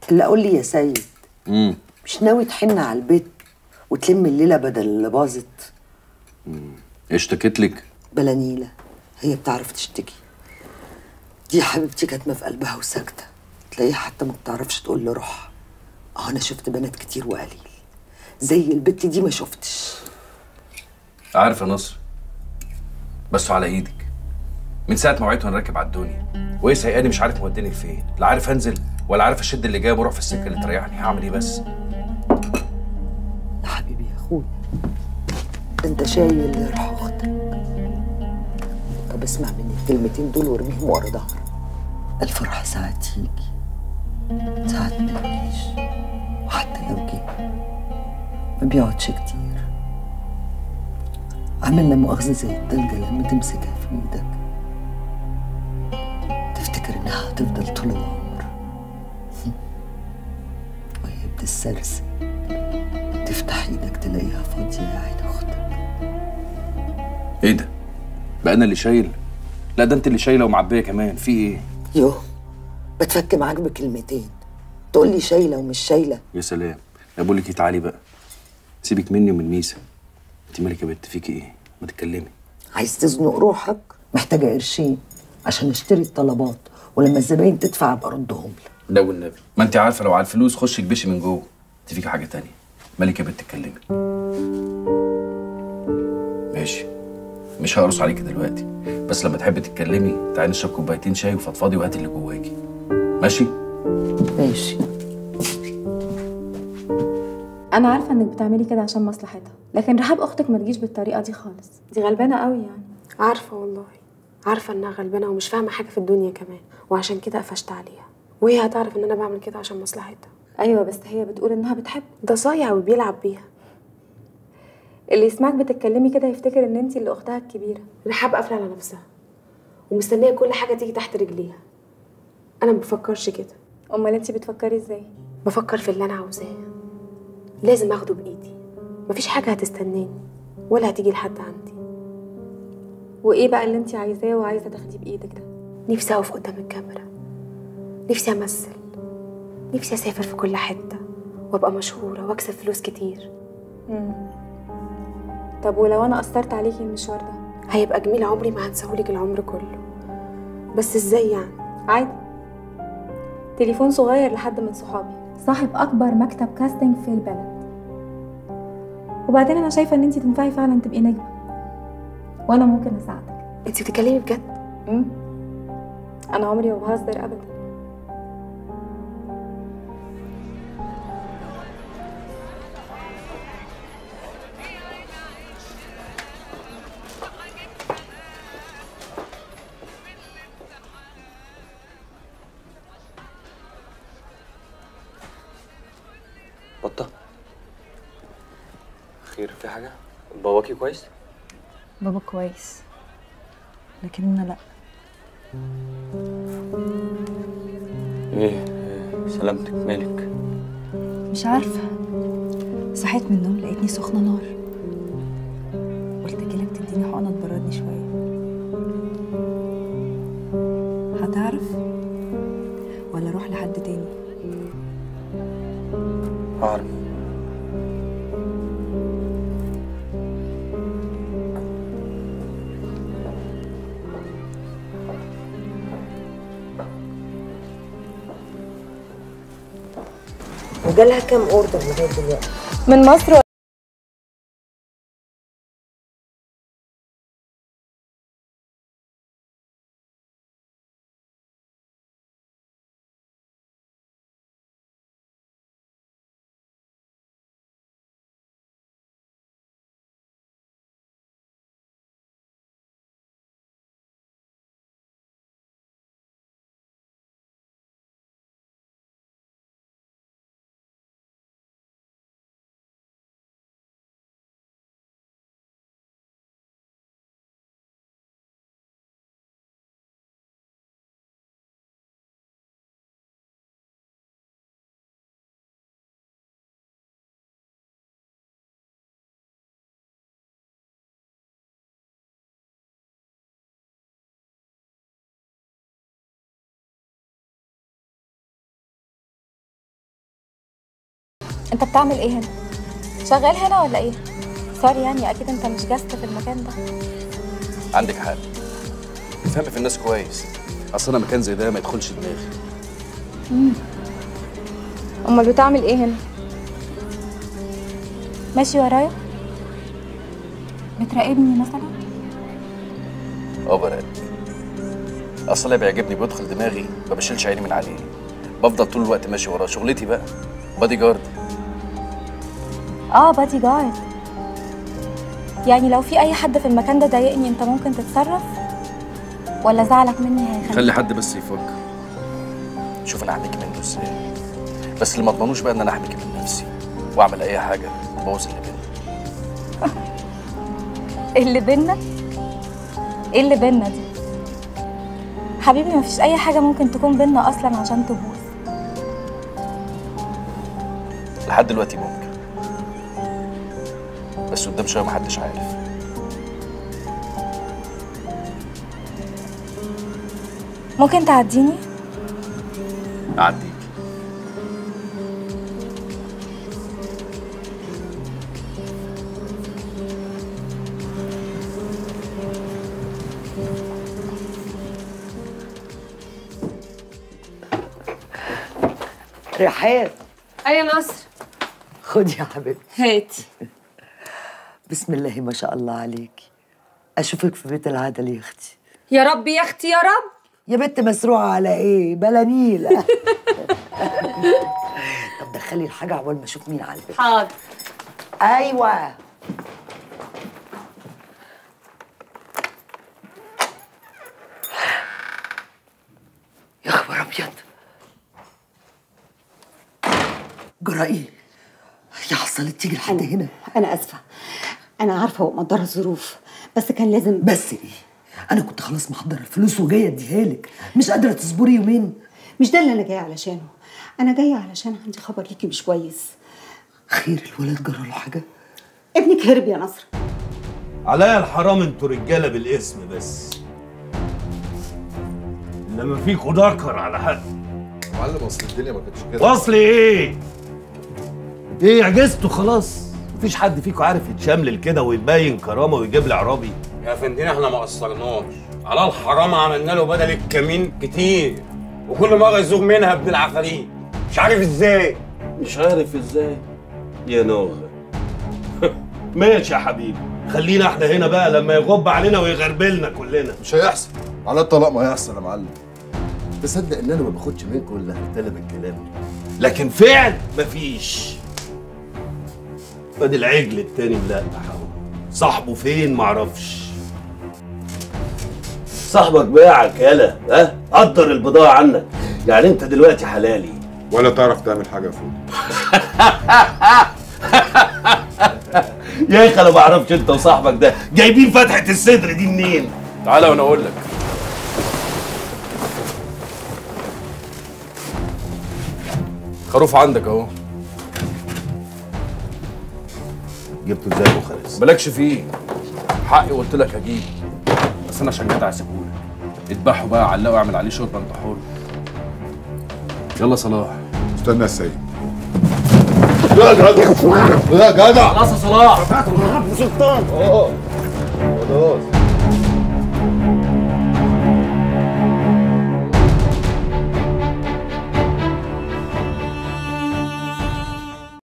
اللي قول لي يا سيد امم مش ناوي تحن على البيت وتلم الليله بدل اللي باظت اشتكيت لك بلا نيله هي بتعرف تشتكي دي حبيبتي كاتمه في قلبها وساكته تلاقيها حتى ما بتعرفش تقول لروحها اه انا شفت بنات كتير وقليل زي البت دي ما شفتش عارف يا نصر بس على ايدك من ساعه ما وعيت وانا راكب على الدنيا وهي سايقاني مش عارف موديني فين لا عارف انزل ولا عارف اشد اللي جايب واروح في السكه اللي تريحني هعمل ايه بس يا حبيبي يا اخويا ده انت شايل روح اختك طب اسمع مني الكلمتين دول وارميهم ورا ظهرك الفرح ساعات تيجي ساعات ما تجيش وحتى لو جه ما بيقعدش كتير عامل لا مؤاخذة زي التلجة لما تمسكها في ايدك تفتكر انها هتفضل طول العمر وهي بتسترسل تفتح ايدك تلاقيها فاضية يا عين اختك ايه ده بقى انا اللي شايل لا ده انت اللي شايله ومعبيه كمان في ايه يوه بتفك معاك بكلمتين تقول لي شايلة ومش شايلة يا سلام يا بقول لك إيه، تعالي بقى سيبك مني ومن ميسا انت مالك يا بنت فيكي ايه ما تتكلمي عايز تزنق روحك محتاجة قرشين عشان اشتري الطلبات ولما الزباين تدفع ابقى ردهم لك ده والنبي ما انت عارفه لو على الفلوس خشي كبشي من جوه انت فيكي حاجه تانية مالك يا بنت تتكلمي ماشي مش هقرص عليكي دلوقتي بس لما تحبي تتكلمي تعالي نشرب كوبايتين شاي وفضفضي وهاتي اللي جواكي ماشي ماشي انا عارفه انك بتعملي كده عشان مصلحتها لكن رحاب اختك ما تجيش بالطريقه دي خالص دي غلبانه قوي يعني عارفة والله عارفة انها غلبانة ومش فاهمة حاجة في الدنيا كمان وعشان كده قفشت عليها وهي هتعرف ان انا بعمل كده عشان مصلحتها ايوه بس هي بتقول انها بتحب ده صايع وبيلعب بيها اللي يسمعك بتتكلمي كده يفتكر ان انت اللي اختها الكبيره رحاب قافلة على نفسها ومستنية كل حاجة تيجي تحت رجليها انا ما بفكرش كده امال انت بتفكري ازاي بفكر في اللي انا عاوزاه لازم اخده بايدي مفيش حاجة هتستناني ولا هتيجي لحد عندي وايه بقى اللي انت عايزاه وعايزه تاخديه بايدك ده نفسي اقف قدام الكاميرا نفسي امثل نفسي اسافر في كل حته وابقى مشهوره واكسب فلوس كتير طب ولو انا اثرت عليكي المشوار ده هيبقى جميل عمري ما هنساهولك العمر كله بس ازاي يعني عادي تليفون صغير لحد من صحابي صاحب اكبر مكتب كاستنج في البلد وبعدين انا شايفه ان انت تنفعي فعلا تبقي نجمه وانا ممكن اساعدك انت بتتكلمي بجد امم انا عمري ما بهزر ابدا بطة خير في حاجة؟ باباكي كويس؟ بابا كويس لكن انا لا ايه إيه، سلامتك مالك؟ مش عارفه صحيت من النوم لقيتني سخنه نار قلت اجيلك تديني حقنه تبردني شويه هتعرف ولا اروح لحد تاني هعرف وجالها كام اوردر لغايه دلوقتي من مصر انت بتعمل ايه هنا شغال هنا ولا ايه سوري يعني اكيد انت مش جاست في المكان ده عندك حق تفهمي في الناس كويس اصل انا مكان زي ده ما يدخلش دماغي امال بتعمل ايه هنا ماشي ورايا بتراقبني مثلا اه براقب اصل اللي بيعجبني بيدخل دماغي ما بشيلش عيني من عليه بفضل طول الوقت ماشي وراه شغلتي بقى بادي جارد اه بادي جارد يعني لو في اي حد في المكان ده ضايقني انت ممكن تتصرف ولا زعلك مني هيخليك خلي حد بس يفكر شوف انا هحميكي منه ازاي بس اللي ما اضمنوش بقى ان انا احميكي من نفسي واعمل اي حاجه تبوظ اللي بينا اللي بينا ايه اللي بينا دي حبيبي مفيش اي حاجه ممكن تكون بينا اصلا عشان تبوظ لحد دلوقتي ممكن بس قدام شويه محدش عارف ممكن تعديني اعديك رحاب اي نصر خدي يا حبيبتي هاتي بسم الله ما شاء الله عليكي اشوفك في بيت العدل يا اختي يا رب يا اختي يا رب يا بنت مسروعه على ايه بلا نيله طب دخلي الحاجه عقبال ما اشوف مين على البيت حاضر ايوه يا خبر ابيض جرى ايه يا حصلت تيجي لحد هنا أنا آسفة أنا عارفة ومقدرة الظروف بس كان لازم بس ايه انا كنت خلاص محضره الفلوس وجايه اديها لك مش قادره تصبري يومين مش ده اللي أنا جاية علشانه أنا جاية علشان عندي خبر ليكي مش كويس خير الولد جرى له حاجه ابنك هرب يا نصر عليا الحرام انتوا رجاله بالاسم بس انما فيكوا ذكر على حد معلم اصل الدنيا ما كانتش كده وصل ايه؟ ايه عجزتوا خلاص؟ مفيش حد فيكم عارف يتشملل كده ويبين كرامه ويجيب لي عرابي يا فندم احنا ما قصرناش على الحرام عملنا له بدل الكمين كتير وكل مره يزوغ منها ابن العفاريت مش عارف ازاي مش عارف ازاي يا نوغه ماشي يا حبيبي خلينا احنا هنا بقى لما يغب علينا ويغربلنا كلنا مش هيحصل على الطلاق ما هيحصل يا معلم تصدق ان انا ما باخدش منكم الا هرتله بالكلام لكن فعل مفيش ادي العجل التاني ملقح اهو صاحبه فين معرفش صاحبك باعك يالا ها قدر البضاعة عنك يعني انت دلوقتي حلالي ولا تعرف تعمل حاجه يا فوق يا اخي انا ما اعرفش انت وصاحبك ده جايبين فتحة الصدر دي منين تعالى وانا اقول لك خروف عندك اهو جبته ازاي يا ابو خالد مالكش فيه حقي قلت لك هجيب بس انا عشان جدع سيبهولك اذبحه بقى علقه واعمل عليه شوربه انت حر يلا صلاح استنى يا سيد يا جدع يا جدع خلاص يا صلاح خلاص